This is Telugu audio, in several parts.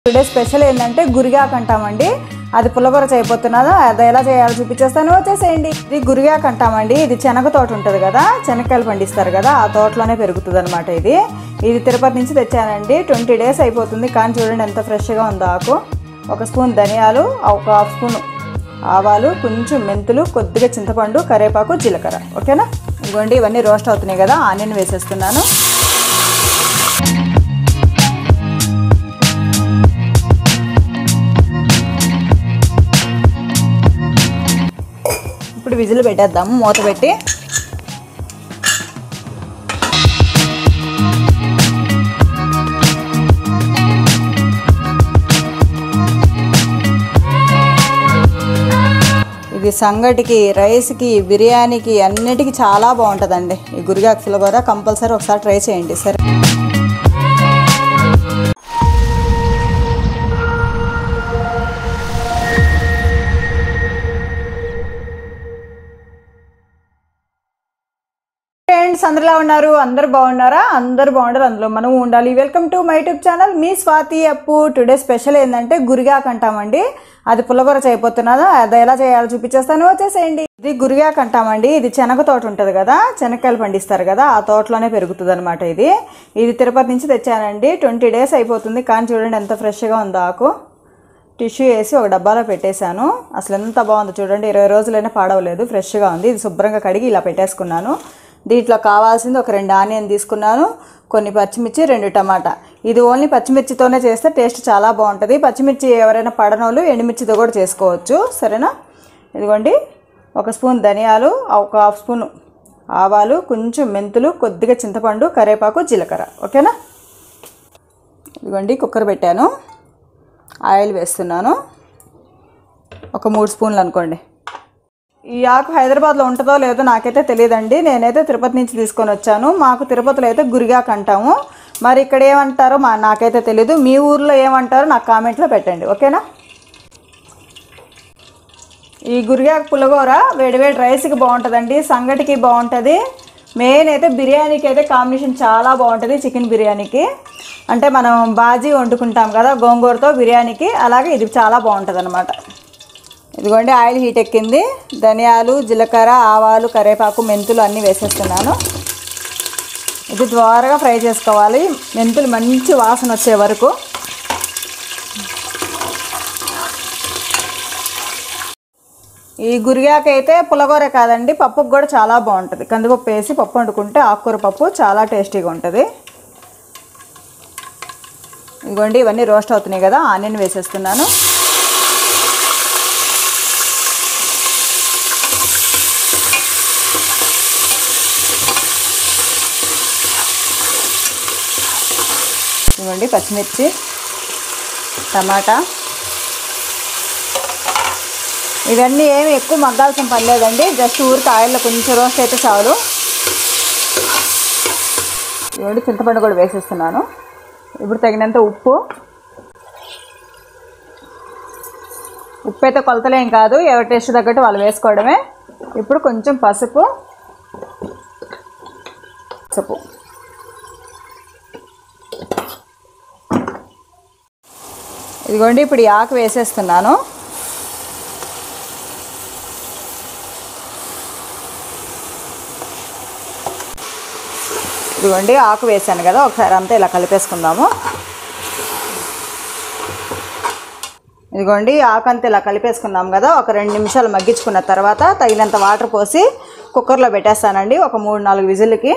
టుడే స్పెషల్ ఏంటంటే గురిగాకు అంటామండి అది పుల్లగూర చేయబోతున్నాను అది ఎలా చేయాలో చూపించేస్తాను వచ్చేసేయండి ఇది గురిగాకు అంటామండి ఇది శనగ తోట ఉంటుంది కదా శనక్కాయలు పండిస్తారు కదా ఆ తోటలోనే పెరుగుతుంది అనమాట ఇది ఇది తిరుపతి నుంచి తెచ్చానండి ట్వంటీ డేస్ అయిపోతుంది కానీ చూడండి ఎంత ఫ్రెష్గా ఉందో ఆకు ఒక స్పూన్ ధనియాలు ఒక హాఫ్ స్పూన్ ఆవాలు కొంచెం మెంతులు కొద్దిగా చింతపండు కరివేపాకు జీలకర్ర ఓకేనా ఇదిగోండి ఇవన్నీ రోస్ట్ అవుతున్నాయి కదా ఆనియన్ వేసేస్తున్నాను ఇప్పుడు విజిల్ పెట్టేద్దాము మూత పెట్టి ఇది సంగటికి రైస్కి బిర్యానీకి అన్నిటికీ చాలా బాగుంటుందండి ఈ గురిగాకు పులిహోర కంపల్సరీ ఒకసారి ట్రై చేయండి సరే ఫ్రెండ్స్ అందరిలా ఉన్నారు అందరు బాగున్నారా అందరు బాగుంటారు అందులో మనం ఉండాలి welcome to my YouTube channel మీ స్వాతి అప్పు టుడే స్పెషల్ ఏంటంటే గురిగాకు అంటామండి అది పుల్లగూర చేయబోతున్నాను అది ఎలా చేయాలో చూపించేస్తాను వచ్చేసేయండి ఇది గురిగాకు అంటామండి ఇది శనగ తోట ఉంటుంది కదా శనక్కాయలు పండిస్తారు కదా ఆ తోటలోనే పెరుగుతుంది అనమాట ఇది ఇది తిరుపతి నుంచి తెచ్చానండి ట్వంటీ డేస్ అయిపోతుంది కానీ చూడండి ఎంత ఫ్రెష్గా ఉందో ఆకు టిష్యూ వేసి ఒక డబ్బాలో పెట్టేశాను అసలు ఎంత బాగుందో చూడండి ఇరవై రోజులైనా పాడవలేదు ఫ్రెష్గా ఉంది ఇది శుభ్రంగా కడిగి ఇలా పెట్టేసుకున్నాను దీంట్లో కావాల్సింది ఒక రెండు ఆనియన్ తీసుకున్నాను కొన్ని పచ్చిమిర్చి రెండు టమాటా ఇది ఓన్లీ పచ్చిమిర్చితోనే చేస్తే టేస్ట్ చాలా బాగుంటుంది పచ్చిమిర్చి ఎవరైనా పడనోళ్ళు ఎండుమిర్చితో కూడా చేసుకోవచ్చు సరేనా ఇదిగోండి ఒక స్పూన్ ధనియాలు ఒక హాఫ్ స్పూన్ ఆవాలు కొంచెం మెంతులు కొద్దిగా చింతపండు కరివేపాకు జీలకర్ర ఓకేనా ఇదిగోండి కుక్కర్ పెట్టాను ఆయిల్ వేస్తున్నాను ఒక మూడు స్పూన్లు అనుకోండి ఈ ఆకు హైదరాబాద్లో ఉంటుందో లేదో నాకైతే తెలియదండి నేనైతే తిరుపతి నుంచి తీసుకొని వచ్చాను మాకు తిరుపతిలో అయితే గురిగాకు అంటాము మరి ఇక్కడ ఏమంటారో మా నాకైతే తెలియదు మీ ఊర్లో ఏమంటారో నాకు కామెంట్లో పెట్టండి ఓకేనా ఈ గురిగాకు పులిహోర వేడివేడి రైస్కి బాగుంటుందండి సంగటికి బాగుంటుంది మెయిన్ అయితే బిర్యానీకి అయితే కాంబినేషన్ చాలా బాగుంటుంది చికెన్ బిర్యానీకి అంటే మనం బాజీ వండుకుంటాం కదా గోంగూరతో బిర్యానీకి అలాగే ఇది చాలా బాగుంటుంది అనమాట ఇదిగోండి ఆయిల్ హీట్ ఎక్కింది ధనియాలు జీలకర్ర ఆవాలు కరివేపాకు మెంతులు అన్నీ వేసేస్తున్నాను ఇది ద్వారగా ఫ్రై చేసుకోవాలి మెంతులు మంచి వాసన వచ్చే వరకు ఈ గురిగాక అయితే పులగూర కాదండి పప్పుకు కూడా చాలా బాగుంటుంది కందిపప్పు వేసి పప్పు వండుకుంటే ఆకుకూర పప్పు చాలా టేస్టీగా ఉంటుంది ఇదిగోండి ఇవన్నీ రోస్ట్ అవుతున్నాయి కదా ఆనియన్ వేసేస్తున్నాను ఇవ్వండి పచ్చిమిర్చి టమాటా ఇవన్నీ ఏమి ఎక్కువ మగ్గాల్సిన పని లేదండి జస్ట్ ఊరికి ఆయిల్లో కొంచెం రోస్ట్ అయితే చాలు ఇవ్వండి చింతపండు కూడా వేసేస్తున్నాను ఇప్పుడు తగినంత ఉప్పు ఉప్పు అయితే కొలతలేం కాదు ఎవరి టేస్ట్ తగ్గట్టు వాళ్ళు వేసుకోవడమే ఇప్పుడు కొంచెం పసుపు పసుపు ఇదిగోండి ఇప్పుడు ఈ ఆకు వేసేస్తున్నాను ఇదిగోండి ఆకు వేసాను కదా ఒకసారి అంతా ఇలా కలిపేసుకుందాము ఇదిగోండి ఆకు అంతా ఇలా కలిపేసుకుందాం కదా ఒక రెండు నిమిషాలు మగ్గించుకున్న తర్వాత తగినంత వాటర్ పోసి కుక్కర్లో పెట్టేస్తానండి ఒక మూడు నాలుగు విజిల్కి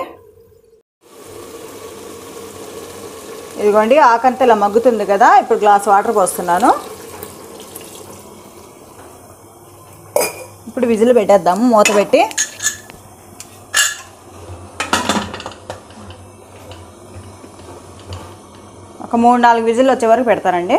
ఇదిగోండి ఆకంతా ఇలా మగ్గుతుంది కదా ఇప్పుడు గ్లాస్ వాటర్ పోస్తున్నాను ఇప్పుడు విజిల్ పెట్టేద్దాము మూత పెట్టి ఒక మూడు నాలుగు విజిల్ వచ్చే వరకు పెడతానండి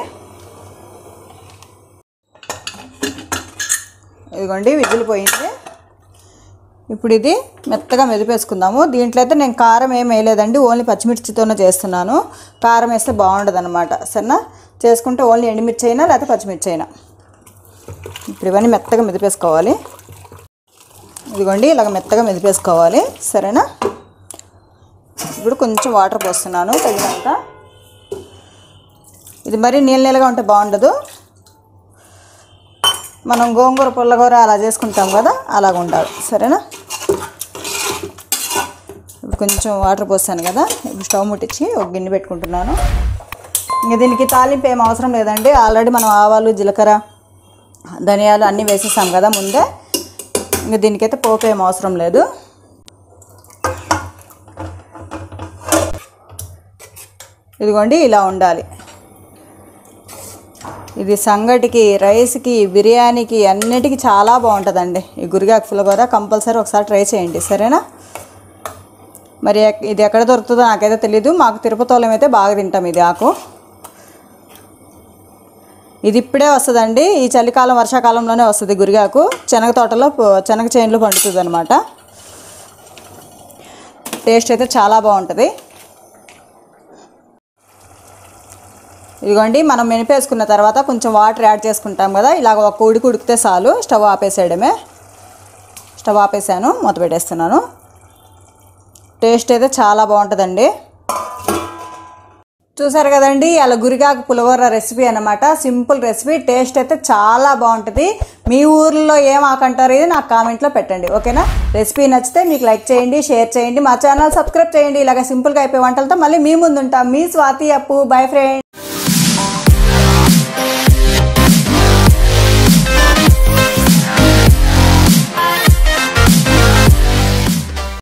ఇదిగోండి విజిల్ పోయింది ఇప్పుడు ఇది మెత్తగా మెదిపేసుకుందాము దీంట్లో అయితే నేను కారం ఏం వేయలేదండి ఓన్లీ పచ్చిమిర్చితోనే చేస్తున్నాను కారం వేస్తే బాగుండదు అనమాట సరేనా చేసుకుంటే ఓన్లీ ఎండుమిర్చి అయినా లేకపోతే పచ్చిమిర్చి అయినా ఇప్పుడు ఇవన్నీ మెత్తగా మెదిపేసుకోవాలి ఇదిగోండి ఇలాగ మెత్తగా మెదిపేసుకోవాలి సరేనా ఇప్పుడు కొంచెం వాటర్ పోస్తున్నాను తగినంత ఇది మరీ నీళ్ళ నీళ్ళగా ఉంటే బాగుండదు మనం గోంగూర పుల్లగూర అలా చేసుకుంటాం కదా అలాగ ఉండాలి సరేనా ఇప్పుడు కొంచెం వాటర్ పోసాను కదా ఇప్పుడు స్టవ్ ముట్టించి ఒక గిన్నె పెట్టుకుంటున్నాను ఇంకా దీనికి తాలింపు ఏం అవసరం లేదండి ఆల్రెడీ మనం ఆవాలు జీలకర్ర ధనియాలు అన్నీ వేసేసాం కదా ముందే ఇంకా దీనికైతే పోపు ఏం అవసరం లేదు ఇదిగోండి ఇలా ఉండాలి ఇది సంగటికి రైస్కి బిర్యానీకి అన్నిటికీ చాలా బాగుంటుందండి ఈ గురిగాకు పులిహోర కంపల్సరీ ఒకసారి ట్రై చేయండి సరేనా మరి ఎక్- ఇది ఎక్కడ దొరుకుతుందో నాకైతే తెలీదు మాకు తిరుపతిలో అయితే బాగా తింటాం ఇది ఆకు ఇది ఇప్పుడే వస్తుందండి ఈ చలికాలం వర్షాకాలంలోనే వస్తుంది గురిగాకు శనగ తోటలో ప- శనగ చేనులో పండుతుంది అనమాట టేస్ట్ అయితే చాలా బాగుంటుంది ఇదిగోండి మనం మెనిపేసుకున్న తర్వాత కొంచెం వాటర్ యాడ్ చేసుకుంటాం కదా ఇలాగ ఒక ఉడికి ఉడికితే చాలు స్టవ్ ఆపేసేయడమే స్టవ్ ఆపేసాను మూత పెట్టేస్తున్నాను టేస్ట్ అయితే చాలా బాగుంటుందండి చూసారు కదండి అలా గురిగాకు పులిహోర రెసిపీ అన్నమాట సింపుల్ రెసిపీ టేస్ట్ అయితే చాలా బాగుంటుంది మీ ఊర్లో ఏం ఆకంటారు ఇది నాకు కామెంట్లో పెట్టండి ఓకేనా రెసిపీ నచ్చితే మీకు లైక్ చేయండి షేర్ చేయండి మా ఛానల్ సబ్స్క్రైబ్ చేయండి ఇలాగ సింపుల్గా అయిపోయే వంటలతో మళ్ళీ మీ ముందు ఉంటాం మీ స్వాతి అప్పు బై ఫ్రెండ్